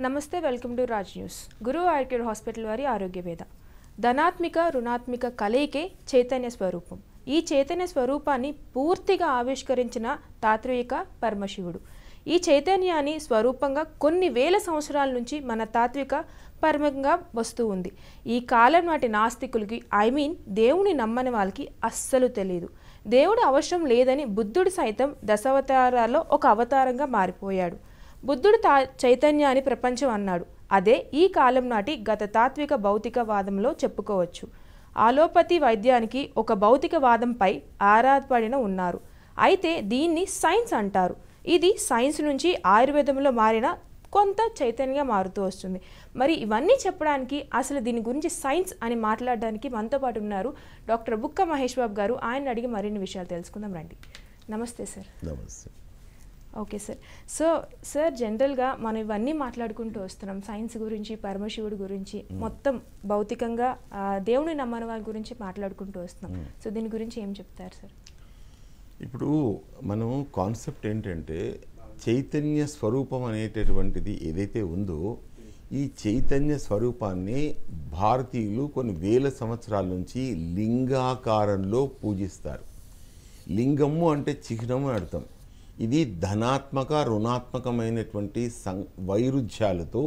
నమస్తే welcome to Raj news Guru arcade hospital వారి ఆరోగ్య వేద ధనాత్మిక రుణాత్మిక కలయికే చైతన్య స్వరూపం ఈ చైతన్య స్వరూపాన్ని పూర్తిగా ఆవిష్కరించిన తాత్విక పరమశివుడు ఈ చైతన్యాన్ని స్వరూపంగా కొన్ని వేల సంవత్సరాల నుంచి మన తాత్విక పరమంగా వస్తూ ఉంది ఈ కాలం నాటి నాస్తికులకి ఐ మీన్ దేవుని నమ్మని వాళ్ళకి అస్సలు తెలియదు దేవుడు అవసరం లేదని బుద్ధుడు సైతం దశావతారాల్లో ఒక అవతారంగా మారిపోయాడు బుద్ధుడు తా చైతన్యాన్ని ప్రపంచం అన్నాడు అదే ఈ కాలం నాటి గత తాత్విక భౌతికవాదంలో చెప్పుకోవచ్చు ఆలోపతి వైద్యానికి ఒక భౌతికవాదంపై ఆరాధపడిన ఉన్నారు అయితే దీన్ని సైన్స్ అంటారు ఇది సైన్స్ నుంచి ఆయుర్వేదంలో మారిన కొంత చైతన్యంగా మారుతూ వస్తుంది మరి ఇవన్నీ చెప్పడానికి అసలు దీని గురించి సైన్స్ అని మాట్లాడడానికి మనతో పాటు ఉన్నారు డాక్టర్ బుక్క మహేష్ బాబు గారు ఆయన అడిగి మరిన్ని విషయాలు తెలుసుకుందాం రండి నమస్తే సార్ నమస్తే ఓకే సార్ సో సార్ జనరల్గా మనం ఇవన్నీ మాట్లాడుకుంటూ వస్తున్నాం సైన్స్ గురించి పరమశివుడి గురించి మొత్తం భౌతికంగా ఆ, దేవుని నమ్మని వాళ్ళ గురించి మాట్లాడుకుంటూ వస్తున్నాం సో దీని గురించి ఏం చెప్తారు సార్ ఇప్పుడు మనం కాన్సెప్ట్ ఏంటంటే చైతన్య స్వరూపం అనేటటువంటిది ఏదైతే ఉందో ఈ చైతన్య స్వరూపాన్ని భారతీయులు కొన్ని వేల సంవత్సరాల నుంచి లింగాకారంలో పూజిస్తారు లింగము అంటే చిహ్నము అని అర్థం ఇది ధనాత్మక రుణాత్మకమైనటువంటి సం వైరుధ్యాలతో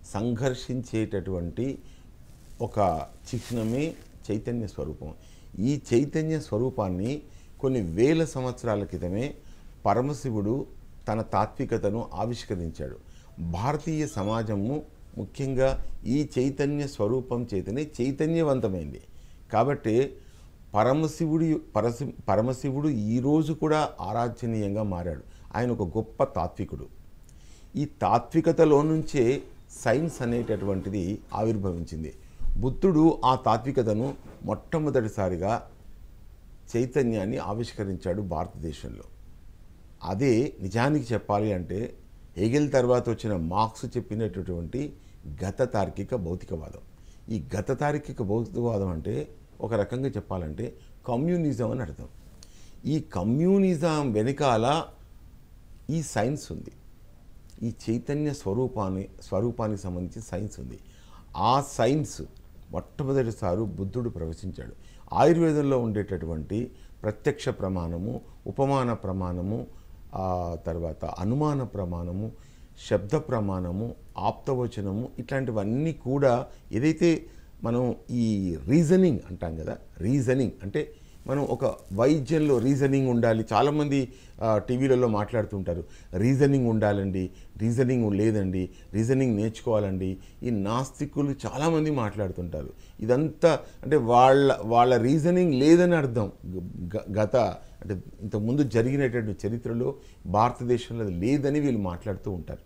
సంఘర్షించేటటువంటి ఒక చిహ్నమే చైతన్య స్వరూపం ఈ చైతన్య స్వరూపాన్ని కొన్ని వేల సంవత్సరాల క్రితమే పరమశివుడు తన తాత్వికతను ఆవిష్కరించాడు భారతీయ సమాజము ముఖ్యంగా ఈ చైతన్య స్వరూపం చేతనే చైతన్యవంతమైంది కాబట్టి పరమశివుడి పరసి పరమశివుడు ఈరోజు కూడా ఆరాధనీయంగా మారాడు ఆయన ఒక గొప్ప తాత్వికుడు ఈ తాత్వికతలో నుంచే సైన్స్ అనేటటువంటిది ఆవిర్భవించింది బుద్ధుడు ఆ తాత్వికతను మొట్టమొదటిసారిగా చైతన్యాన్ని ఆవిష్కరించాడు భారతదేశంలో అదే నిజానికి చెప్పాలి అంటే హెగెల్ తర్వాత వచ్చిన మార్క్స్ చెప్పినటువంటి గత తార్కిక భౌతికవాదం ఈ గత తార్కిక భౌతికవాదం అంటే ఒక రకంగా చెప్పాలంటే కమ్యూనిజం అని అర్థం ఈ కమ్యూనిజం వెనకాల ఈ సైన్స్ ఉంది ఈ చైతన్య స్వరూపాన్ని స్వరూపానికి సంబంధించి సైన్స్ ఉంది ఆ సైన్స్ మొట్టమొదటిసారి బుద్ధుడు ప్రవేశించాడు ఆయుర్వేదంలో ఉండేటటువంటి ప్రత్యక్ష ప్రమాణము ఉపమాన ప్రమాణము ఆ తర్వాత అనుమాన ప్రమాణము శబ్ద ప్రమాణము ఆప్తవచనము ఇట్లాంటివన్నీ కూడా ఏదైతే మనం ఈ రీజనింగ్ అంటాం కదా రీజనింగ్ అంటే మనం ఒక వైద్యంలో రీజనింగ్ ఉండాలి చాలామంది ఆ, టీవీలలో మాట్లాడుతుంటారు రీజనింగ్ ఉండాలండి రీజనింగ్ లేదండి రీజనింగ్ నేర్చుకోవాలండి ఈ నాస్తికులు చాలామంది మాట్లాడుతుంటారు ఇదంతా అంటే వాళ్ళ వాళ్ళ రీజనింగ్ లేదని అర్థం గ- గత అంటే ఇంతకుముందు జరిగినటువంటి చరిత్రలో భారతదేశంలో అది లేదని వీళ్ళు మాట్లాడుతూ ఉంటారు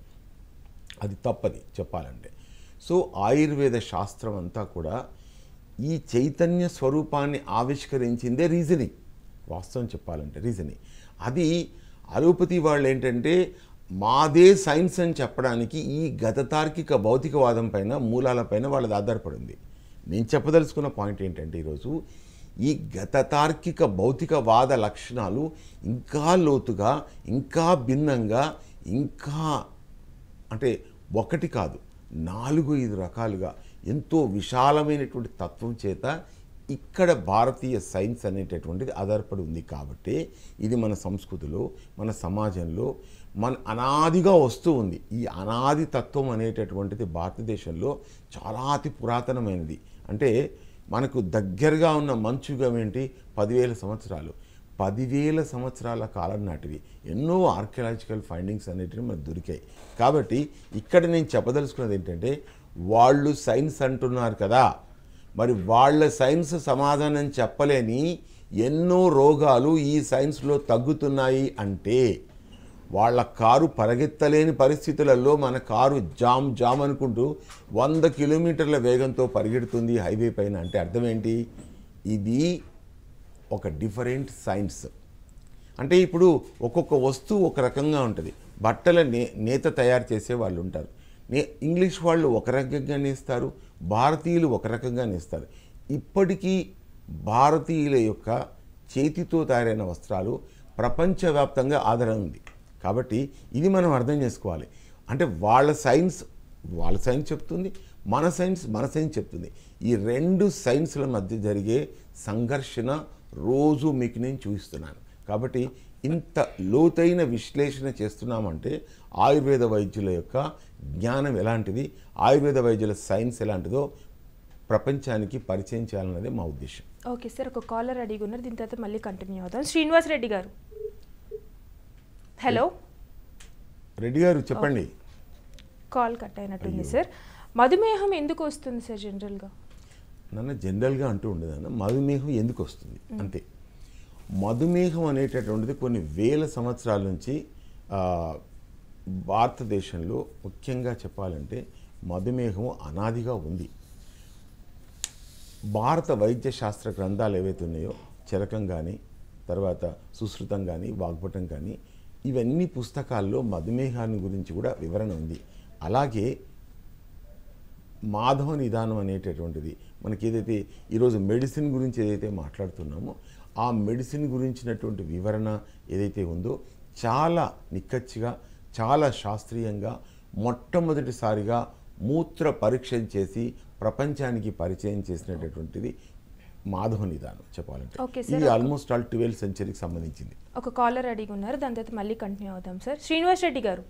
అది తప్పది చెప్పాలంటే సో ఆయుర్వేద శాస్త్రం అంతా కూడా ఈ చైతన్య స్వరూపాన్ని ఆవిష్కరించిందే రీజనింగ్ వాస్తవం చెప్పాలంటే రీజనింగ్ అది అలోపతి వాళ్ళు ఏంటంటే మాదే సైన్స్ అని చెప్పడానికి ఈ గత తార్కిక భౌతికవాదం పైన మూలాల పైన వాళ్ళది ఆధారపడింది నేను చెప్పదలుచుకున్న పాయింట్ ఏంటంటే ఈరోజు ఈ గత తార్కిక భౌతికవాద లక్షణాలు ఇంకా లోతుగా ఇంకా భిన్నంగా ఇంకా అంటే ఒకటి కాదు నాలుగు ఐదు రకాలుగా ఎంతో విశాలమైనటువంటి తత్వం చేత ఇక్కడ భారతీయ సైన్స్ అనేటటువంటిది ఆధారపడి ఉంది కాబట్టి ఇది మన సంస్కృతిలో మన సమాజంలో మన అనాదిగా వస్తూ ఉంది ఈ అనాది తత్వం అనేటటువంటిది భారతదేశంలో చాలా అతి పురాతనమైనది అంటే మనకు దగ్గరగా ఉన్న మంచుగం ఏంటి పదివేల సంవత్సరాలు పదివేల సంవత్సరాల కాలం నాటివి ఎన్నో ఆర్కియలాజికల్ ఫైండింగ్స్ అనేటివి మనకు దొరికాయి కాబట్టి ఇక్కడ నేను చెప్పదలుచుకున్నది ఏంటంటే వాళ్ళు సైన్స్ అంటున్నారు కదా మరి వాళ్ళ సైన్స్ సమాధానం చెప్పలేని ఎన్నో రోగాలు ఈ సైన్స్లో తగ్గుతున్నాయి అంటే వాళ్ళ కారు పరిగెత్తలేని పరిస్థితులలో మన కారు జామ్ జామ్ అనుకుంటూ వంద కిలోమీటర్ల వేగంతో పరిగెడుతుంది హైవే పైన అంటే అర్థం ఏంటి ఇది ఒక డిఫరెంట్ సైన్స్ అంటే ఇప్పుడు ఒక్కొక్క వస్తువు ఒక రకంగా ఉంటుంది బట్టల నే నేత తయారు చేసే వాళ్ళు ఉంటారు నే ఇంగ్లీష్ వాళ్ళు ఒక రకంగా నేస్తారు భారతీయులు ఒక రకంగా నేస్తారు ఇప్పటికీ భారతీయుల యొక్క చేతితో తయారైన వస్త్రాలు ప్రపంచవ్యాప్తంగా ఆదరణ ఉంది కాబట్టి ఇది మనం అర్థం చేసుకోవాలి అంటే వాళ్ళ సైన్స్ వాళ్ళ సైన్స్ చెప్తుంది మన సైన్స్ మన సైన్స్ చెప్తుంది ఈ రెండు సైన్స్ల మధ్య జరిగే సంఘర్షణ రోజు మీకు నేను చూపిస్తున్నాను కాబట్టి ఇంత లోతైన విశ్లేషణ చేస్తున్నామంటే ఆయుర్వేద వైద్యుల యొక్క జ్ఞానం ఎలాంటిది ఆయుర్వేద వైద్యుల సైన్స్ ఎలాంటిదో ప్రపంచానికి పరిచయం చేయాలన్నదే మా ఉద్దేశం ఓకే సార్ ఒక కాలర్ అడిగి ఉన్నారు దీని తర్వాత మళ్ళీ కంటిన్యూ అవుదాం శ్రీనివాస్ రెడ్డి గారు హలో రెడ్డి గారు చెప్పండి కాల్ కట్ అయినట్టుంది సార్ మధుమేహం ఎందుకు వస్తుంది సార్ జనరల్గా నన్ను జనరల్గా అంటూ ఉండేదన్న మధుమేహం ఎందుకు వస్తుంది అంతే మధుమేహం అనేటటువంటిది కొన్ని వేల సంవత్సరాల నుంచి ఆ, భారతదేశంలో ముఖ్యంగా చెప్పాలంటే మధుమేహం అనాదిగా ఉంది భారత వైద్య శాస్త్ర గ్రంథాలు ఏవైతే ఉన్నాయో చరకం కానీ తర్వాత సుశ్రుతం కానీ వాగ్భటం కానీ ఇవన్నీ పుస్తకాల్లో మధుమేహాన్ని గురించి కూడా వివరణ ఉంది అలాగే మాధవ నిదానం అనేటటువంటిది మనకి ఏదైతే ఈరోజు మెడిసిన్ గురించి ఏదైతే మాట్లాడుతున్నామో ఆ మెడిసిన్ గురించినటువంటి వివరణ ఏదైతే ఉందో చాలా నిక్కచ్చిగా చాలా శాస్త్రీయంగా మొట్టమొదటిసారిగా మూత్ర పరీక్ష చేసి ప్రపంచానికి పరిచయం చేసినటువంటిది మాధవ నిదానం చెప్పాలంటే Okay, sir. ఇది ఆల్మోస్ట్ ఆల్ ట్వెల్వ్ సెంచరీకి సంబంధించింది ఒక కాలర్ అడిగి ఉన్నారు దాని తర్వాత మళ్ళీ కంటిన్యూ అవుదాం సార్ శ్రీనివాస్ రెడ్డి గారు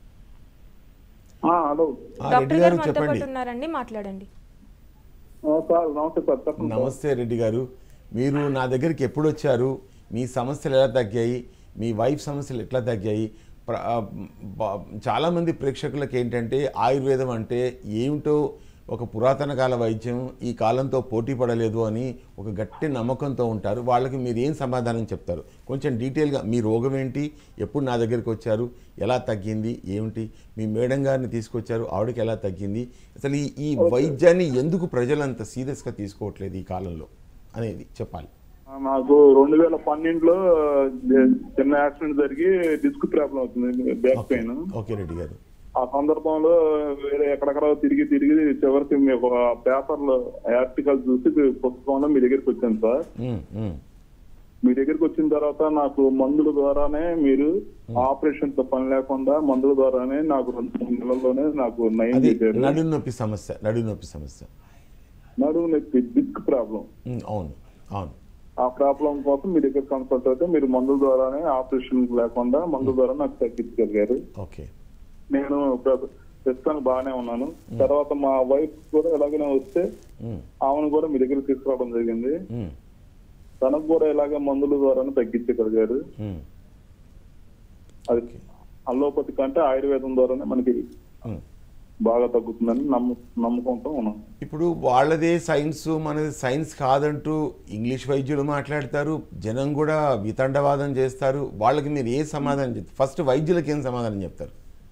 ఆ, హలో ఆ, డాక్టర్ రెడ్డి గారు గారు మనతో చెప్పండి పాటు ఉన్నారండి మాట్లాడండి ఆ, సార్ నమస్తే సార్ చెప్పండి సార్. నమస్తే రెడ్డి గారు మీరు నా దగ్గరికి ఎప్పుడు వచ్చారు మీ సమస్యలు ఎలా తగ్గాయి మీ వైఫ్ సమస్యలు ఎట్లా తగ్గాయి ప్ర- ఆ, బ- చాలామంది ప్రేక్షకులకు ఏంటంటే ఆయుర్వేదం అంటే ఏమిటో ఒక పురాతన కాల వైద్యం ఈ కాలంతో పోటీ పడలేదు అని ఒక గట్టి నమ్మకంతో ఉంటారు వాళ్ళకి మీరు ఏం సమాధానం చెప్తారు కొంచెం డీటెయిల్గా మీ రోగం ఏంటి ఎప్పుడు నా దగ్గరికి వచ్చారు ఎలా తగ్గింది ఏమిటి మీ మేడం గారిని తీసుకొచ్చారు ఆవిడకి ఎలా తగ్గింది అసలు ఈ ఈ వైద్యాన్ని ఎందుకు ప్రజలు అంత సీరియస్గా తీసుకోవట్లేదు ఈ కాలంలో అనేది చెప్పాలి ఆ, నాకు రెండు వేల పన్నెండులో చిన్న యాక్సిడెంట్ జరిగి డిస్క్ ప్రాబ్లం అవుతుంది బ్యాక్ పెయిన్ ఓకే రెడ్డి గారు ఆ సందర్భంలో వేరే ఎక్కడెక్కడ తిరిగి తిరిగి చివరికి మీకు పేపర్లో ఆర్టికల్ చూసి పుస్తకంలో మీ దగ్గరికి వచ్చాను సార్ ఉమ్, ఉమ్. మీ దగ్గరికి వచ్చిన తర్వాత నాకు మందుల ద్వారానే మీరు ఆపరేషన్ తో పని లేకుండా మందుల ద్వారానే నాకు రెండు మూడు నెలల్లోనే నాకు నయం అది చేశారు నడు నొప్పి సమస్య నడు నొప్పి సమస్య నడుము నొప్పి డిస్క్ ప్రాబ్లం ఉమ్, అవును అవును ఆ ప్రాబ్లం కోసం మీ దగ్గర కన్సల్ట్ అయితే మీరు మందుల ద్వారానే ఆపరేషన్ లేకుండా మందుల ద్వారా నాకు తగ్గించగలిగారు ఓకే నేను ప్ర- ప్రస్తుతానికి బాగానే ఉన్నాను తర్వాత మా వైఫ్ కూడా ఎలాగైనా వస్తే ఉమ్, ఆమెను కూడా మీ దగ్గర తీసుకురావడం జరిగింది ఉమ్, తనకు కూడా ఇలాగే మందుల ద్వారానే తగ్గించగలిగారు ఉమ్, అది అల్లోపతి కంటే ఆయుర్వేదం ద్వారానే మనకి ఉమ్. బాగా తగ్గుతుందని నమ్ము నమ్మకంతో ఉన్నాను ఇప్పుడు వాళ్ళదే సైన్స్ మనది సైన్స్ కాదంటూ ఇంగ్లీష్ వైద్యులు మాట్లాడతారు జనం కూడా వితండవాదం చేస్తారు వాళ్ళకి మీరు ఏ సమాధానం చెప్తారు ఫస్ట్ వైద్యులకు ఏం సమాధానం చెప్తారు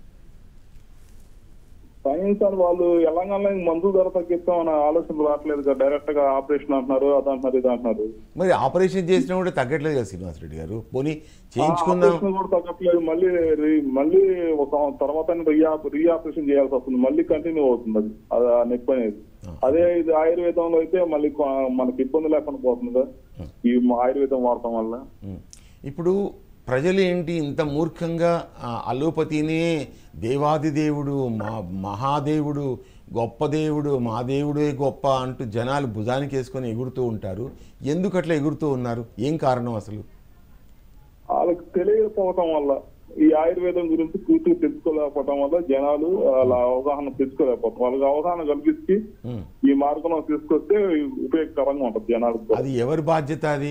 సైన్స్ అని వాళ్ళు ఎలాగైనా మందుల ద్వారా తగ్గిస్తామన్న ఆలోచన రావట్లేదు కదా డైరెక్ట్ గా ఆపరేషన్ అంటున్నారు అది అంటున్నారు ఇది అంటున్నారు మరి ఆపరేషన్ చేసినా కూడా తగ్గట్లేదు కదా శ్రీనివాస్ రెడ్డి గారు పోనీ చేయించుకుందాం ఆపరేషన్ కూడా తగ్గట్లేదు మళ్ళీ రీ- మళ్ళీ ఒక తర్వాత రీ రీ ఆపరేషన్ చేయాల్సి వస్తుంది మళ్ళీ కంటిన్యూ అవుతుంది అది అది ఆ నొప్పి అనేది అదే ఇది ఆయుర్వేదంలో అయితే మళ్ళీ కొ- మనకి ఇబ్బంది లేకుండా పోతుంది కదా ఈ ఆయుర్వేదం వాడటం వల్ల ఉమ్. ఇప్పుడు ప్రజలు ఏంటి ఇంత మూర్ఖంగా ఆ, అలోపతినే దేవాది దేవుడు మా మహాదేవుడు గొప్ప దేవుడు మా దేవుడే గొప్ప అంటూ జనాలు భుజానికి వేసుకొని ఎగురుతూ ఉంటారు ఎందుకు అట్లా ఎగురుతూ ఉన్నారు ఏం కారణం అసలు వాళ్ళకి తెలియకపోవటం వల్ల ఈ ఆయుర్వేదం గురించి పూర్తిగా తెలుసుకోలేకపోవటం వల్ల జనాలు అలా అవగాహన తెచ్చుకోలేకపోతాం వాళ్ళకి అవగాహన కల్పించి ఉమ్. ఈ మార్గంలో తీసుకొస్తే ఉపయోగకరంగా ఉంటుంది జనాలకు కూడా. అది ఎవరి బాధ్యత అది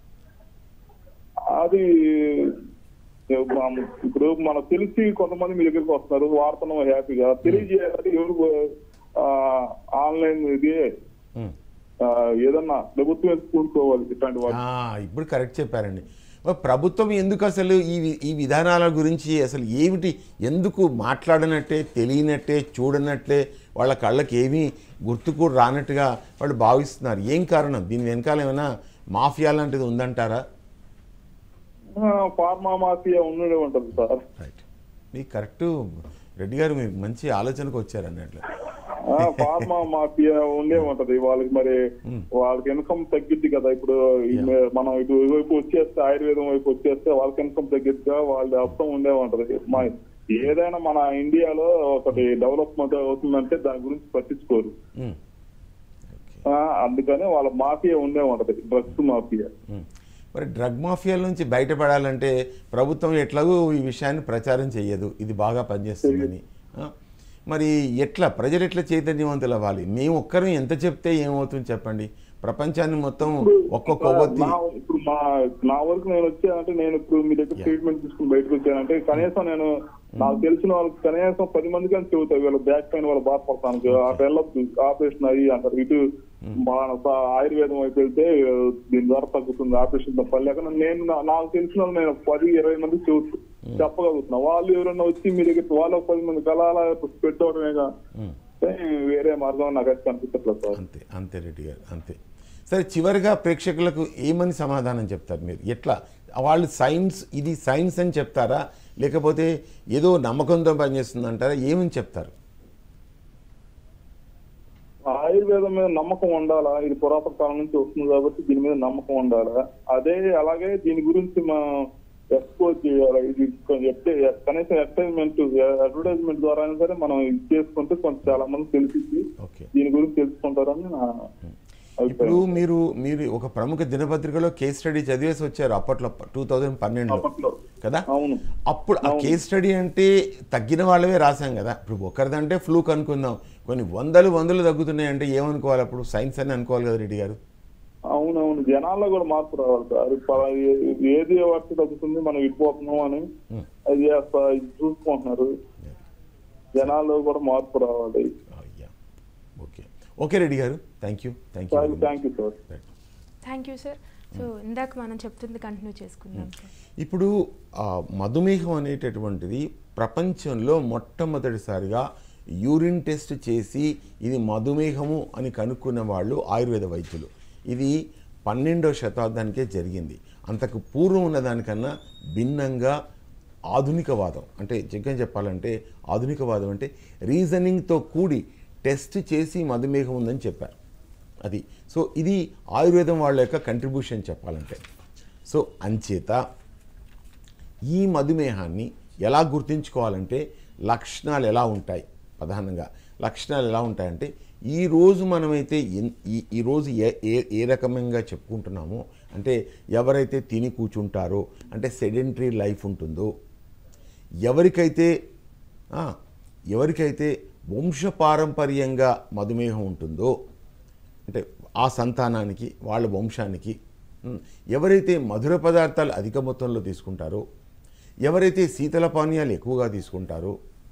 అది మనం- ఇప్పుడు మనకు తెలిసి కొంతమంది మీ దగ్గరికి వస్తున్నారు వాడుతున్నాం హ్యాపీగా తెలియజేయాలి ఎవరు ఆ, ఆన్లైన్ ఇది ఉమ్. ఆ, ఏదన్నా ప్రభుత్వం కూడుకోవాలి ఇట్లాంటి వాటి ఆ, ఇప్పుడు కరెక్ట్ చెప్పారండి మరి ప్రభుత్వం ఎందుకు అసలు ఈ వి- ఈ విధానాల గురించి అసలు ఏమిటి ఎందుకు మాట్లాడనట్టే తెలియనట్టే చూడనట్లే వాళ్ళ కళ్ళకి ఏమీ గుర్తుకు రానట్టుగా వాళ్ళు భావిస్తున్నారు ఏం కారణం దీని వెనకాల ఏమైనా మాఫియా లాంటిది ఉందంటారా ఆ, ఫార్మా మాఫియా ఉండే ఉంటుంది సార్ రైట్ మీకు కరెక్ట్ రెడ్డి గారు మీరు మంచి ఆలోచనకు వచ్చారు అన్నట్లు ఆ, ఫార్మా మాఫియా ఉండే ఉంటది వాళ్ళకి మరి వాళ్ళకి ఇన్కమ్ తగ్గిద్ది కదా ఇప్పుడు ఈ మే- మనం ఇటు వైపు వచ్చేస్తే ఆయుర్వేదం వైపు వచ్చేస్తే వాళ్ళకి ఇన్కమ్ తగ్గిద్దిగా వాళ్ళ అర్థం ఉండే ఉంటది మా ఏదైనా మన ఇండియాలో ఒకటి డెవలప్మెంట్ అవుతుందంటే దాని గురించి పట్టించుకోరు ఉమ్. ఆ, అందుకని వాళ్ళ మాఫియా ఉండే ఉంటది డ్రగ్స్ మాఫియా ఉమ్. మరి డ్రగ్ మాఫియాల నుంచి బయటపడాలంటే ప్రభుత్వం ఎట్లాగూ ఈ విషయాన్ని ప్రచారం చేయదు ఇది బాగా పనిచేస్తుందని ఆ? మరి ఎట్లా ప్రజలు ఎట్లా చైతన్యవంతులు అవ్వాలి మేము ఒక్కరం ఎంత చెప్తే ఏమవుతుంది చెప్పండి ప్రపంచాన్ని మొత్తం ఒక్క కొవ్వొత్తి నా- ఇప్పుడు మా నా వరకు నేను వచ్చానంటే నేను ఇప్పుడు మీ దగ్గర ట్రీట్మెంట్ తీసుకుని బయటకు వచ్చానంటే కనీసం నేను నాకు తెలిసిన వాళ్ళకి కనీసం పది మందికి అని చెబుతాయి వీళ్ళ బ్యాక్ పెయిన్ వాళ్ళు బాధపడతాను అటు వెళ్ళొద్దు ఆపరేషన్ అయ్యి అంటారు ఇటు మన స- ఆయుర్వేదం వైపు వెళ్తే దీని ద్వారా తగ్గుతుంది ఆపరేషన్ తప్ప లేకుండా నేను నా- నాకు తెలిసిన వాళ్ళు నేను పది ఇరవై మందికి చెబుతూ చెప్పగలుగుతున్నా వాళ్ళు ఎవరైనా వచ్చి మీ దగ్గర వాళ్ళు ఒక పది మంది కలాల పెట్టవడమేగా ఉమ్. వేరే మార్గం నాకు అయితే కనిపించట్లేదు సార్ అంతే అంతే రెడ్డి గారు అంతే సరే చివరిగా ప్రేక్షకులకు ఏమని సమాధానం చెప్తారు మీరు ఎట్లా వాళ్ళు సైన్స్ ఇది సైన్స్ అని చెప్తారా లేకపోతే ఏదో నమ్మకంతో పనిచేస్తుంది అంటారా ఏమని చెప్తారు ఆయుర్వేదం మీద నమ్మకం ఉండాలా ఇది పురాతన కాలం నుంచి వస్తుంది కాబట్టి దీని మీద నమ్మకం ఉండాలా అదే అలాగే దీని గురించి మనం ఎక్స్పోజ్ చేయాలి ఇది కొంచెం ఎట్టే- కనీసం అడ్వర్టైజ్మెంట్ అడ్వర్టైజ్మెంట్ ద్వారా అయినా సరే మనం ఇది చేసుకుంటే కొంచెం చాలా మంది తెలిసింది ఓకే దీని గురించి తెలుసుకుంటారని నా ఇప్పుడు అభిప్రాయం మీరు మీరు ఒక ప్రముఖ దినపత్రికలో కేస్ స్టడీ చదివేసి వచ్చారు అప్పట్లో టూ థౌజండ్ పన్నెండులో అప్పట్లో కదా అవును అప్పుడు ఆ కేస్ స్టడీ అంటే తగ్గిన వాళ్ళవే రాసాం కదా ఇప్పుడు ఒకరిదంటే ఫ్లూక్ అనుకుందాం కొన్ని వందలు వందలు తగ్గుతున్నాయి అంటే ఏమనుకోవాలి అప్పుడు సైన్స్ అని అనుకోవాలి కదా రెడ్డి గారు అవునవును జనాల్లో కూడా మార్పు రావాలి సార్ పలా- ఏ- ఏది వర్క్ తగ్గుతుంది మనం ఇటుపోతున్నాం అని Hmm. అది చేస్తా ఇది చూసుకుంటున్నారు జనాల్లో కూడా మార్పు రావాలి అయ్యా ఓకే ఓకే రెడ్డి గారు thank you thank you thank you sir thank you sir so ఇందాక మనం చెప్తుంది కంటిన్యూ చేసుకుందాం సార్ ఇప్పుడు ఆ, మధుమేహం అనేటటువంటిది ప్రపంచంలో మొట్టమొదటిసారిగా యూరిన్ టెస్ట్ చేసి ఇది మధుమేహము అని కనుక్కున్న వాళ్ళు ఆయుర్వేద వైద్యులు ఇది పన్నెండవ శతాబ్దానికే జరిగింది అంతకు పూర్వం ఉన్న దానికన్నా భిన్నంగా ఆధునికవాదం అంటే చిక్కగా చెప్పాలంటే ఆధునికవాదం అంటే రీజనింగ్తో కూడి టెస్ట్ చేసి మధుమేహం ఉందని చెప్పారు అది సో ఇది ఆయుర్వేదం వాళ్ళ యొక్క కంట్రిబ్యూషన్ చెప్పాలంటే సో అంచేత ఈ మధుమేహాన్ని ఎలా గుర్తించుకోవాలంటే లక్షణాలు ఎలా ఉంటాయి ప్రధానంగా లక్షణాలు ఎలా ఉంటాయంటే ఈ రోజు మనమైతే ఎన్- ఈ ఈరోజు ఏ ఏ ఏ రకమంగా చెప్పుకుంటున్నామో అంటే ఎవరైతే తిని కూర్చుంటారో అంటే సెడెంటరీ లైఫ్ ఉంటుందో ఎవరికైతే ఆ, ఎవరికైతే వంశపారంపర్యంగా మధుమేహం ఉంటుందో అంటే ఆ సంతానానికి వాళ్ళ వంశానికి ఉమ్, ఎవరైతే మధుర పదార్థాలు అధిక మొత్తంలో తీసుకుంటారో ఎవరైతే శీతల పానీయాలు ఎక్కువగా తీసుకుంటారో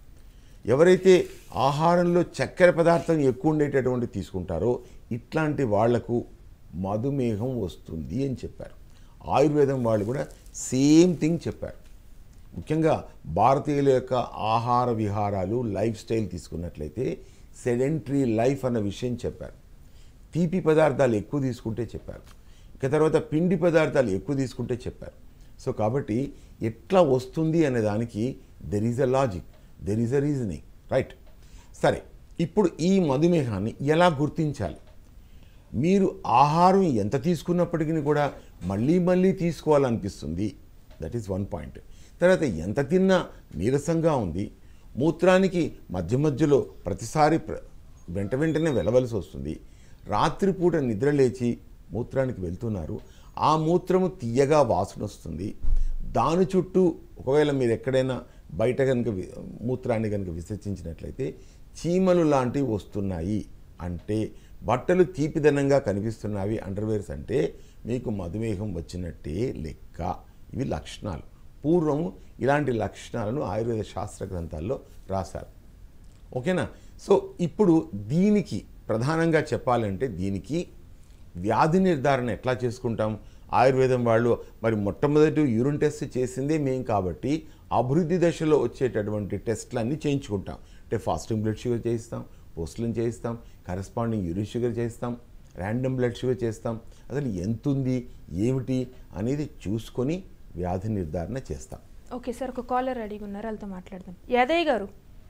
ఎవరైతే ఆహారంలో చక్కెర పదార్థం ఎక్కువ ఉండేటటువంటి తీసుకుంటారో ఇట్లాంటి వాళ్లకు మధుమేహం వస్తుంది అని చెప్పారు ఆయుర్వేదం వాళ్ళు కూడా సేమ్ థింగ్ చెప్పారు ముఖ్యంగా భారతీయుల యొక్క ఆహార విహారాలు లైఫ్ స్టైల్ తీసుకున్నట్లయితే సెడెంటరీ లైఫ్ అన్న విషయం చెప్పారు తీపి పదార్థాలు ఎక్కువ తీసుకుంటే చెప్పారు ఇక తర్వాత పిండి పదార్థాలు ఎక్కువ తీసుకుంటే చెప్పారు సో కాబట్టి ఎట్లా వస్తుంది అనే దానికి there is a logic there is a reasoning right సరే ఇప్పుడు ఈ మధుమేహాన్ని ఎలా గుర్తించాలి మీరు ఆహారం ఎంత తీసుకున్నప్పటికీ కూడా మళ్ళీ మళ్ళీ తీసుకోవాలనిపిస్తుంది దట్ ఈస్ వన్ పాయింట్ తర్వాత ఎంత తిన్నా నీరసంగా ఉంది మూత్రానికి మధ్య మధ్యలో ప్రతిసారి ప్ర- వెంట వెంటనే వెళ్ళవలసి వస్తుంది రాత్రిపూట నిద్ర లేచి మూత్రానికి వెళ్తున్నారు ఆ మూత్రము తీయగా వాసన వస్తుంది దాని చుట్టూ ఒకవేళ మీరు ఎక్కడైనా బయట కనుక వి- మూత్రాన్ని కనుక విసర్జించినట్లయితే చీమలు లాంటివి వస్తున్నాయి అంటే బట్టలు తీపిదనంగా కనిపిస్తున్నవి అండర్వేర్స్ అంటే మీకు మధుమేహం వచ్చినట్టే లెక్క ఇవి లక్షణాలు పూర్వము ఇలాంటి లక్షణాలను ఆయుర్వేద శాస్త్ర గ్రంథాల్లో రాశారు ఓకేనా సో ఇప్పుడు దీనికి ప్రధానంగా చెప్పాలంటే దీనికి వ్యాధి నిర్ధారణ ఎట్లా చేసుకుంటాం ఆయుర్వేదం వాళ్ళు మరి మొట్టమొదటి యూరిన్ టెస్ట్ చేసిందే మేం కాబట్టి అభివృద్ధి దశలో వచ్చేటటువంటి టెస్ట్లన్నీ చేయించుకుంటాం అంటే ఫాస్టింగ్ బ్లడ్ షుగర్ చేయిస్తాం పోస్టులను చేయిస్తాం కరెస్పాండింగ్ యూరిన్ షుగర్ చేస్తాం ర్యాండమ్ బ్లడ్ షుగర్ చేస్తాం అసలు ఎంత ఉంది ఏమిటి అనేది చూసుకొని వ్యాధి నిర్ధారణ చేస్తాం ఓకే సార్ ఒక కాలర్ రెడీగా ఉన్నారు వాళ్ళతో మాట్లాడదాం యాదయ్య గారు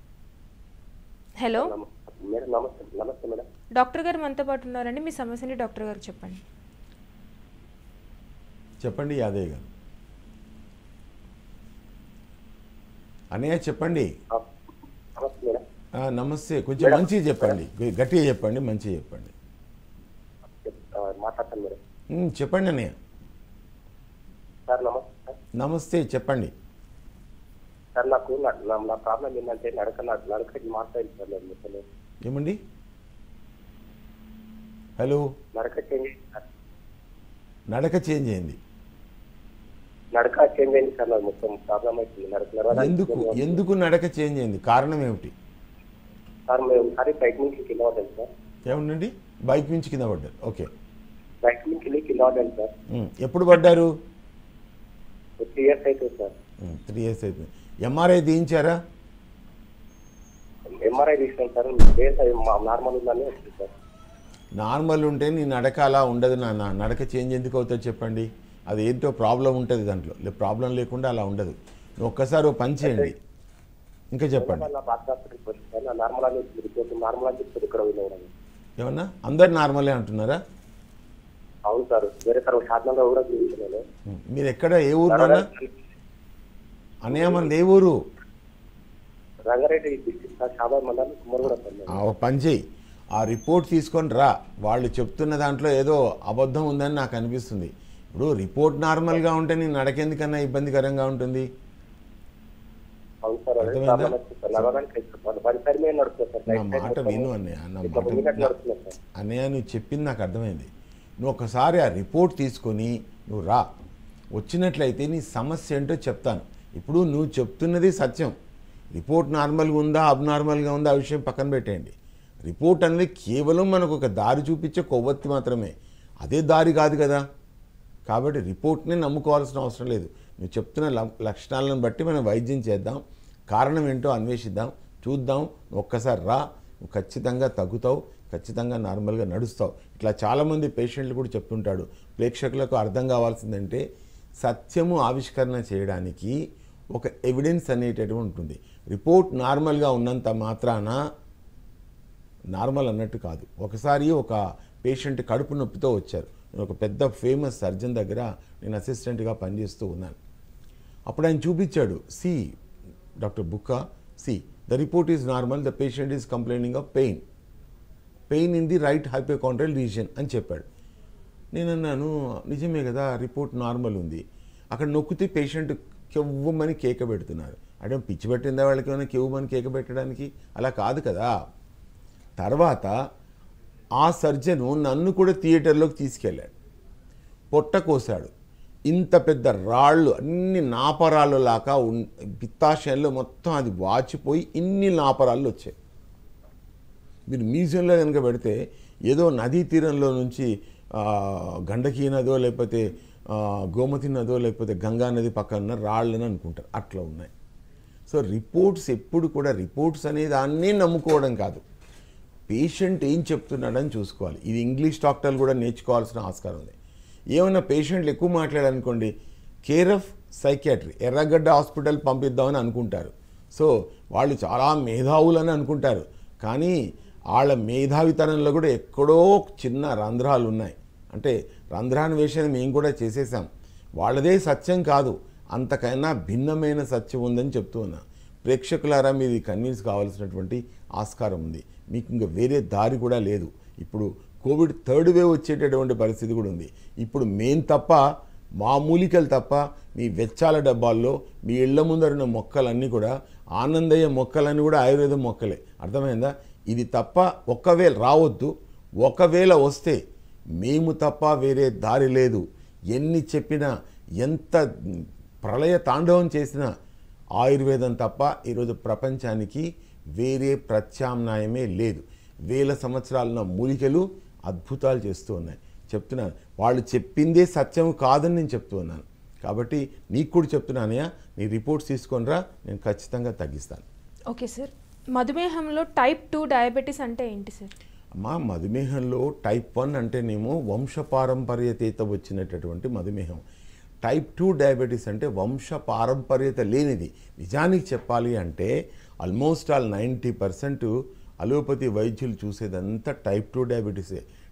హలో నమ- మేడం నమస్తే నమస్తే మేడం డాక్టర్ గారు మనతో పాటు ఉన్నారండి మీ సమస్యని డాక్టర్ గారు చెప్పండి చెప్పండి యాదయ్య గారు అన్నయ్య చెప్పండి ఆ, నమస్తే మేడం ఆ, నమస్తే కొంచెం మంచిగా చెప్పండి గట్టిగా చెప్పండి మంచిగా చెప్పండి చెప్- ఆ, మాట్లాడతాను మేడం ఉమ్, చెప్పండి అన్నయ్య సార్ నమస్తే సార్ నమస్తే చెప్పండి సార్ నాకు నా- నా నా ప్రాబ్లం ఏంటంటే నడక నా- నడక మాట్లాడింది సార్ నేను అసలు ఏమండి హలో నడక చేంజ్ అయింది సార్ నడక చేంజ్ అయింది నడక చేంజ్ అయింది సార్ నాకు మొత్తం ప్రాబ్లం అవుతుంది నడక నడవడానికి ఎందుకు చేంజ్ అవుతుంది. ఎందుకు నడక చేంజ్ అయింది కారణం ఏమిటి సార్ మేము ఒకసారి బైక్ నుంచి కింద పడ్డాను సార్ ఏమండి బైక్ నుంచి కింద పడ్డారు ఓకే బైక్ నుంచి వెళ్ళి కింద పడ్డాను సార్ ఉమ్, ఎప్పుడు పడ్డారు త్రీ ఇయర్స్ అవుతుంది సార్ త్రీ ఇయర్స్ అయిపోయింది ఎంఆర్ఐ తీయించారా ఎంఆర్ఐ తీసుకున్నాను సార్ బేస్ అది మా- నార్మల్ ఉందని వచ్చింది సార్ నార్మల్ ఉంటే నీ నడక అలా ఉండదు నాన్న నడక చేంజ్ ఎందుకు అవుతుంది చెప్పండి అది ఏంటో ప్రాబ్లం ఉంటుంది దాంట్లో లే ప్రాబ్లం లేకుండా అలా ఉండదు నువ్వు ఒక్కసారి ఓ పని చేయండి ఇంకా చెప్పండి నా బాధ హాస్పిటల్కి వచ్చి సార్ నా నార్మల్ అని రిపోర్ట్ నార్మల్ అని చెప్తారు ఇక్కడ వినవడం ఏమన్నా అందరు నార్మలే అంటున్నారా అవును సార్ వేరే సార్ షాద్నగర్ కూడా చూపించాను ఉమ్, మీరు ఎక్కడ ఏ ఊరు నాన్న అన్నయ్య మనది ఏ ఊరు రంగారెడ్డి డిస్ట్రిక్ట్ సార్ షాబాద్ మండలం కుమ్మరగూడ సార్ నేను. ఆ, ఓ పని చేయి ఆ రిపోర్ట్ తీసుకొని రా వాళ్ళు చెప్తున్న దాంట్లో ఏదో అబద్ధం ఉందని నాకు అనిపిస్తుంది ఇప్పుడు రిపోర్ట్ నార్మల్గా ఉంటే నీ నడకెందుకన్నా ఇబ్బందికరంగా ఉంటుంది అవును సార్ అదే అర్థమైందా? ప్రాబ్లం వచ్చింది సార్ నడవడానికి వెళ్తున్నాను. వన్ సైడ్ మీద నడుస్తుంది సార్ నా రైట్ సైడ్ మాట మొత్తం విను అన్నయ్య నా ఇట్లా మాట ముంగినట్టు నా- నడుస్తున్నా సార్ అన్నయ్య నువ్వు చెప్పింది నాకు అర్థమైంది నువ్వు ఒకసారి ఆ రిపోర్ట్ తీసుకొని నువ్వు రా వచ్చినట్లయితే నీ సమస్య ఏంటో చెప్తాను ఇప్పుడు నువ్వు చెప్తున్నది సత్యం రిపోర్ట్ నార్మల్గా ఉందా అబ్నార్మల్గా ఉందా ఆ విషయం పక్కన పెట్టేయండి రిపోర్ట్ అనేది కేవలం మనకు ఒక దారి చూపించే కొవ్వొత్తి మాత్రమే అదే దారి కాదు కదా కాబట్టి రిపోర్ట్ని నమ్ముకోవాల్సిన అవసరం లేదు నువ్వు చెప్తున్న ల- లక్షణాలను బట్టి మనం వైద్యం చేద్దాం కారణం ఏంటో అన్వేషిద్దాం చూద్దాం నువ్వు ఒక్కసారి రా నువ్వు ఖచ్చితంగా తగ్గుతావు ఖచ్చితంగా నార్మల్గా నడుస్తావు ఇట్లా చాలామంది పేషెంట్లు కూడా చెప్తుంటాడు ప్రేక్షకులకు అర్థం కావాల్సిందంటే సత్యము ఆవిష్కరణ చేయడానికి ఒక ఎవిడెన్స్ అనేటటువంటి ఉంటుంది రిపోర్ట్ నార్మల్గా ఉన్నంత మాత్రాన నార్మల్ అన్నట్టు కాదు ఒకసారి ఒక పేషెంట్ కడుపు నొప్పితో వచ్చారు నేను ఒక పెద్ద ఫేమస్ సర్జన్ దగ్గర నేను అసిస్టెంట్గా పనిచేస్తూ ఉన్నాను అప్పుడు ఆయన చూపించాడు సి డాక్టర్ బుక్క see the report is normal the patient is complaining of pain pain in the right hypochondrial region అని చెప్పాడు నేను అన్నాను నిజమే కదా రిపోర్ట్ నార్మల్ ఉంది అక్కడ నొక్కితే పేషెంట్ కెవ్వమని కేక పెడుతున్నారు అంటే పిచ్చి పెట్టిందా వాళ్ళకి ఏమైనా కెవ్వమని కేక పెట్టడానికి అలా కాదు కదా తర్వాత ఆ సర్జను నన్ను కూడా థియేటర్లోకి తీసుకెళ్ళాడు పొట్ట కోసాడు ఇంత పెద్ద రాళ్ళు అన్ని నాపరాళ్ళు లాగా ఉన్ పిత్తాశయంలో మొత్తం అది వాచిపోయి ఇన్ని నాపరాళ్ళు వచ్చాయి మీరు మ్యూజియంలో కనుక పెడితే ఏదో నదీ తీరంలో నుంచి ఆ, గండకీ నదో లేకపోతే ఆ, గోమతి నదో లేకపోతే గంగా నది పక్కన రాళ్ళని అనుకుంటారు అట్లా ఉన్నాయి సో రిపోర్ట్స్ ఎప్పుడు కూడా రిపోర్ట్స్ అనే దాన్నే నమ్ముకోవడం కాదు పేషెంట్ ఏం చెప్తున్నాడని చూసుకోవాలి ఇది ఇంగ్లీష్ డాక్టర్లు కూడా నేర్చుకోవాల్సిన ఆస్కారం ఉంది ఏమైనా పేషెంట్లు ఎక్కువ మాట్లాడారనుకోండి care of psychiatry Erragadda hospital పంపిద్దామని అనుకుంటారు సో వాళ్ళు చాలా మేధావులని అనుకుంటారు కానీ వాళ్ళ మేధావితనంలో కూడా ఎక్కడో చిన్న రంధ్రాలు ఉన్నాయి అంటే రంధ్రాన్వేషణ మేము కూడా చేసేసాం వాళ్ళదే సత్యం కాదు అంతకైనా భిన్నమైన సత్యం ఉందని చెప్తూ ఉన్నా ప్రేక్షకులారా మీది కన్విన్స్ కావాల్సినటువంటి ఆస్కారం ఉంది మీకు ఇంకా వేరే దారి కూడా లేదు ఇప్పుడు కోవిడ్ థర్డ్ వేవ్ వచ్చేటటువంటి పరిస్థితి కూడా ఉంది ఇప్పుడు మేం తప్ప మా మూలికలు తప్ప మీ వెచ్చాల డబ్బాల్లో మీ ఇళ్ల ముందరున్న మొక్కలన్నీ కూడా ఆనందయ్య మొక్కలన్నీ కూడా ఆయుర్వేదం మొక్కలే అర్థమైందా ఇది తప్ప ఒక్కవేళ రావద్దు ఒకవేళ వస్తే మేము తప్ప వేరే దారి లేదు ఎన్ని చెప్పినా ఎంత ప్రళయ తాండవం చేసినా ఆయుర్వేదం తప్ప ఈరోజు ప్రపంచానికి వేరే ప్రత్యామ్నాయమే లేదు వేల సంవత్సరాలున్న మూలికలు అద్భుతాలు చేస్తూ ఉన్నాయి చెప్తున్నాను వాళ్ళు చెప్పిందే సత్యం కాదని నేను చెప్తూ ఉన్నాను కాబట్టి నీకు కూడా చెప్తున్నానయ్యా నీ రిపోర్ట్స్ తీసుకొని రా నేను ఖచ్చితంగా తగ్గిస్తాను ఓకే సార్ మధుమేహంలో టైప్ టూ డయాబెటీస్ అంటే ఏంటి సార్ మా మధుమేహంలో టైప్ వన్ అంటేనేమో వంశపారంపర్యతేత వచ్చినటువంటి మధుమేహం టైప్ టూ డయాబెటీస్ అంటే వంశ పారంపర్యత లేనిది నిజానికి చెప్పాలి అంటే almost all ninety percent allopathy వైద్యులు చూసేదంతా టైప్ టూ డయాబెటీసే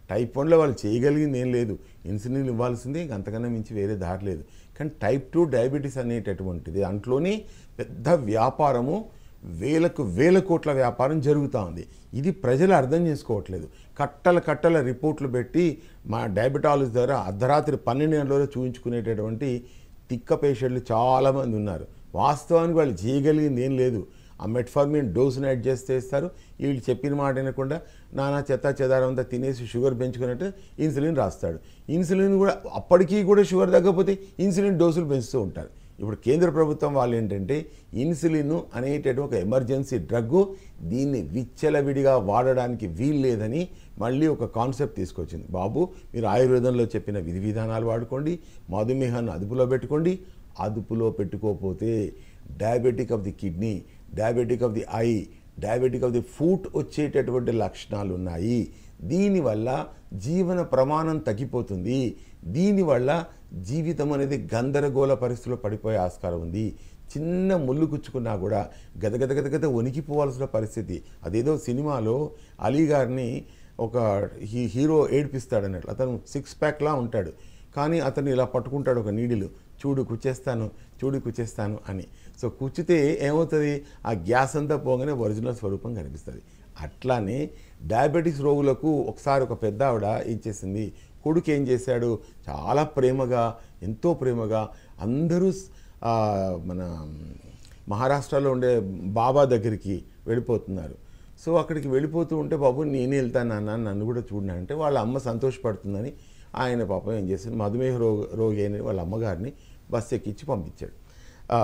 టైప్ వన్లో వాళ్ళు చేయగలిగింది ఏం లేదు ఇన్సులిన్ ఇవ్వాల్సిందే ఇంక అంతకన్నా మించి వేరే దారి లేదు కానీ టైప్ టూ డయాబెటీస్ అనేటటువంటిది దాంట్లోని పెద్ద వ్యాపారము వేలకు వేల కోట్ల వ్యాపారం జరుగుతూ ఉంది ఇది ప్రజలు అర్థం చేసుకోవట్లేదు కట్టల కట్టల రిపోర్ట్లు పెట్టి మా డయాబెటాలజీ ద్వారా అర్ధరాత్రి పన్నెండు గంటలలో చూపించుకునేటటువంటి తిక్క పేషెంట్లు చాలామంది ఉన్నారు వాస్తవానికి వాళ్ళు చేయగలిగింది ఏం లేదు ఆ మెట్ఫార్మిన్ డోసును యాడ్ చేస్తే ఇస్తారు వీళ్ళు చెప్పిన మాట వినకుండా నానా చెత్త చెదారం అంతా తినేసి షుగర్ పెంచుకున్నట్టు ఇన్సులిన్ రాస్తాడు ఇన్సులిన్ కూడా అప్పటికీ కూడా షుగర్ తగ్గకపోతే ఇన్సులిన్ డోసులు పెంచుతూ ఉంటారు ఇప్పుడు కేంద్ర ప్రభుత్వం వాళ్ళు ఏంటంటే ఇన్సులిన్ అనేటటువంటి ఒక ఎమర్జెన్సీ డ్రగ్ దీన్ని విచ్చలవిడిగా వాడడానికి వీలు లేదని మళ్ళీ ఒక కాన్సెప్ట్ తీసుకొచ్చింది బాబు మీరు ఆయుర్వేదంలో చెప్పిన విధి విధానాలు వాడుకోండి మధుమేహాన్ని అదుపులో పెట్టుకోండి అదుపులో పెట్టుకోకపోతే diabetic of the kidney diabetic of the eye diabetic of the foot వచ్చేటటువంటి లక్షణాలు ఉన్నాయి దీనివల్ల జీవన ప్రమాణం తగ్గిపోతుంది దీనివల్ల జీవితం అనేది గందరగోళ పరిస్థితిలో పడిపోయే ఆస్కారం ఉంది చిన్న ముళ్ళు కుచ్చుకున్నా కూడా గదగద గదగద వణికిపోవాల్సిన పరిస్థితి అదేదో సినిమాలో అలీ గారిని ఒక హీ హీరో ఏడిపిస్తాడు అన్నట్లు అతను సిక్స్ ప్యాక్లా ఉంటాడు కానీ అతను ఇలా పట్టుకుంటాడు ఒక నీడిలు చూడు కుచ్చేస్తాను చూడు కుచ్చేస్తాను అని సో కుచ్చితే ఏమవుతుంది ఆ గ్యాస్ అంతా పోగానే ఒరిజినల్ స్వరూపం కనిపిస్తుంది అట్లానే డయాబెటీస్ రోగులకు ఒకసారి ఒక పెద్ద ఆవిడ ఏం చేసింది కొడుకు ఏం చేశాడు చాలా ప్రేమగా ఎంతో ప్రేమగా అందరూ ఆ, మన మహారాష్ట్రలో ఉండే బాబా దగ్గరికి వెళ్ళిపోతున్నారు సో అక్కడికి వెళ్ళిపోతూ ఉంటే బాబు నేనే వెళ్తాను నాన్న నన్ను కూడా చూడనా అంటే వాళ్ళ అమ్మ సంతోషపడుతుందని ఆయన పాపం ఏం చేశారు మధుమేహ రోగ రోగి అయిన వాళ్ళ అమ్మగారిని బస్ ఎక్కించి పంపించాడు ఆ,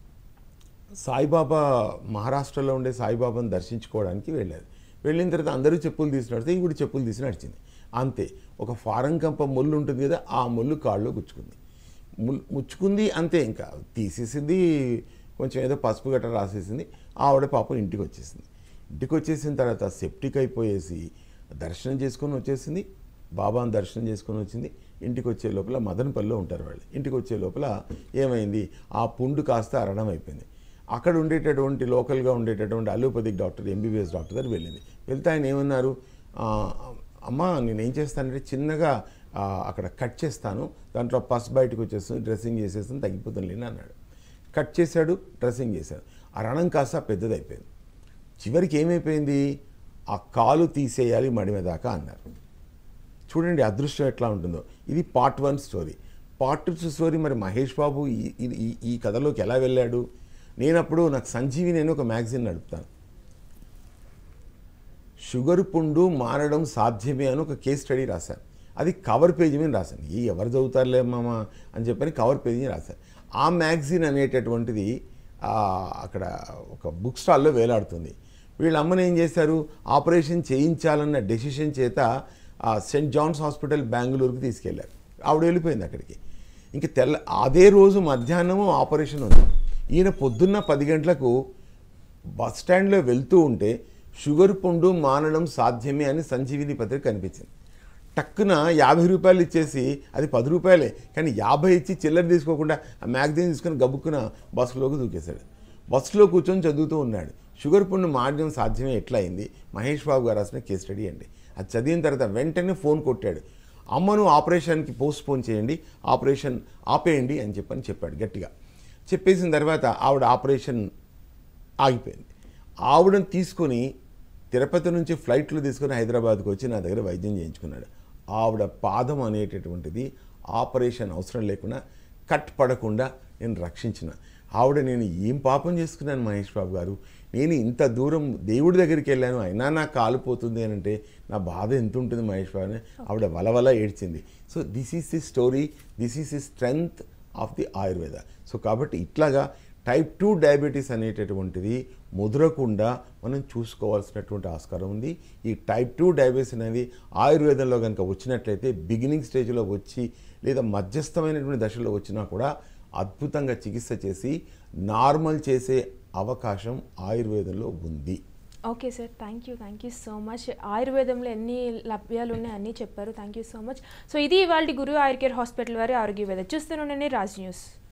సాయిబాబా మహారాష్ట్రలో ఉండే సాయిబాబాను దర్శించుకోవడానికి వెళ్ళారు వెళ్ళిన తర్వాత అందరూ చెప్పులు తీసి నడితే ఈవిడ చెప్పులు తీసి నడిచింది అంతే ఒక ఫారం కంప ముళ్ళు ఉంటుంది కదా ఆ ముళ్ళు కాళ్ళు గుచ్చుకుంది ముల్ ముచ్చుకుంది అంతే ఇంకా తీసేసింది కొంచెం ఏదో పసుపు గట్ట రాసేసింది ఆవిడ పాపం ఇంటికి వచ్చేసింది ఇంటికి వచ్చేసిన తర్వాత సెప్టిక్ అయిపోయేసి దర్శనం చేసుకొని వచ్చేసింది బాబాను దర్శనం చేసుకొని వచ్చింది ఇంటికి వచ్చే లోపల మదనపల్లిలో ఉంటారు వాళ్ళు ఇంటికి వచ్చే లోపల ఏమైంది ఆ పుండు కాస్త అరణం అయిపోయింది అక్కడ ఉండేటటువంటి లోకల్గా ఉండేటటువంటి అలోపతిక్ డాక్టర్ ఎంబీబీఎస్ డాక్టర్ దగ్గర వెళ్ళింది వెళ్తే ఆయన ఏమన్నారు "ఆ, అమ్మ నేను ఏం చేస్తానంటే చిన్నగా ఆ, అక్కడ కట్ చేస్తాను దాంట్లో పస్ బయటకు వచ్చేస్తుంది డ్రెస్సింగ్ చేసేస్తుంది తగ్గిపోతుంది లేని అన్నాడు కట్ చేశాడు డ్రెస్సింగ్ చేశాడు ఆ రణం కాస్త పెద్దదైపోయింది చివరికి ఏమైపోయింది ఆ కాలు తీసేయాలి మడిమ దాకా అన్నారు చూడండి అదృష్టం ఎట్లా ఉంటుందో ఇది part one story part two story మరి మహేష్ బాబు ఈ- ఈ- ఈ ఈ కథలోకి ఎలా వెళ్ళాడు నేను అప్పుడు నాకు సంజీవి నేను ఒక మ్యాగజైన్ నడుపుతాను షుగర్ పుండు మారడం సాధ్యమే అని ఒక కేస్ స్టడీ రాశాను అది కవర్ పేజీ మీద రాశాను ఏ ఎవరు చదువుతారులే మామ అని చెప్పని కవర్ పేజీ మీద రాశాను ఆ మ్యాగజైన్ అనేటటువంటిది ఆ, అక్కడ ఒక బుక్ స్టాల్లో వేలాడుతుంది వీళ్ళ అమ్మని ఏం చేశారు ఆపరేషన్ చేయించాలన్న డెసిషన్ చేత ఆ సెయింట్ జాన్స్ హాస్పిటల్ బెంగళూరుకి తీసుకెళ్లారు ఆవిడ వెళ్ళిపోయింది అక్కడికి ఇంక తెల్ల అదే రోజు మధ్యాహ్నము ఆపరేషన్ ఉంది ఈయన పొద్దున్న పది గంటలకు బస్ స్టాండ్లో వెళ్తూ ఉంటే షుగర్ పుండు మానడం సాధ్యమే అని సంజీవిని పత్రిక కనిపించింది టక్కున యాభై రూపాయలు ఇచ్చేసి అది పది రూపాయలే కానీ యాభై ఇచ్చి చిల్లర తీసుకోకుండా ఆ మ్యాగజైన్ తీసుకొని గబుక్కున బస్సులోకి దూకేశాడు బస్సులో కూర్చొని చదువుతూ ఉన్నాడు షుగర్ పుండు మారడం సాధ్యమే ఎట్లా అయింది మహేష్ బాబు గారు రాసిన కేస్ స్టడీ అండి అది చదివిన తర్వాత వెంటనే ఫోన్ కొట్టాడు అమ్మను ఆపరేషన్కి పోస్ట్ పోన్ చేయండి ఆపరేషన్ ఆపేయండి అని చెప్పని చెప్పాడు గట్టిగా చెప్పేసిన తర్వాత ఆవిడ ఆపరేషన్ ఆగిపోయింది ఆవిడని తీసుకొని తిరుపతి నుంచి ఫ్లైట్లో తీసుకొని హైదరాబాద్కి వచ్చి నా దగ్గర వైద్యం చేయించుకున్నాడు ఆవిడ పాదం అనేటటువంటిది ఆపరేషన్ అవసరం లేకుండా కట్ పడకుండా నేను రక్షించిన ఆవిడ నేను ఏం పాపం చేసుకున్నాను మహేష్ బాబు గారు నేను ఇంత దూరం దేవుడి దగ్గరికి వెళ్ళాను అయినా నాకు కాలిపోతుంది అని అంటే నా బాధ ఎంత ఉంటుంది మహేష్ బాబు అని ఆవిడ వలవల ఏడ్చింది so this is the story this is the strength of the Ayurveda so కాబట్టి ఇట్లాగా టైప్ టూ డయాబెటీస్ అనేటటువంటిది ముదరకుండా మనం చూసుకోవాల్సినటువంటి ఆస్కారం ఉంది ఈ టైప్ టూ డయాబెటీస్ అనేది ఆయుర్వేదంలో కనుక వచ్చినట్లయితే బిగినింగ్ స్టేజ్లో వచ్చి లేదా మధ్యస్థమైనటువంటి దశలో వచ్చినా కూడా అద్భుతంగా చికిత్స చేసి నార్మల్ చేసే అవకాశం ఆయుర్వేదంలో ఉంది okay sir thank you thank you so much ఆయుర్వేదంలో ఎన్ని లభ్యాలు ఉన్నాయి అన్నీ చెప్పారు thank you so much so ఇది ఇవాళ గురు ఆయుర్ కేర్ హాస్పిటల్ వారి ఆరోగ్య వేద చూస్తూనే రాజ్ న్యూస్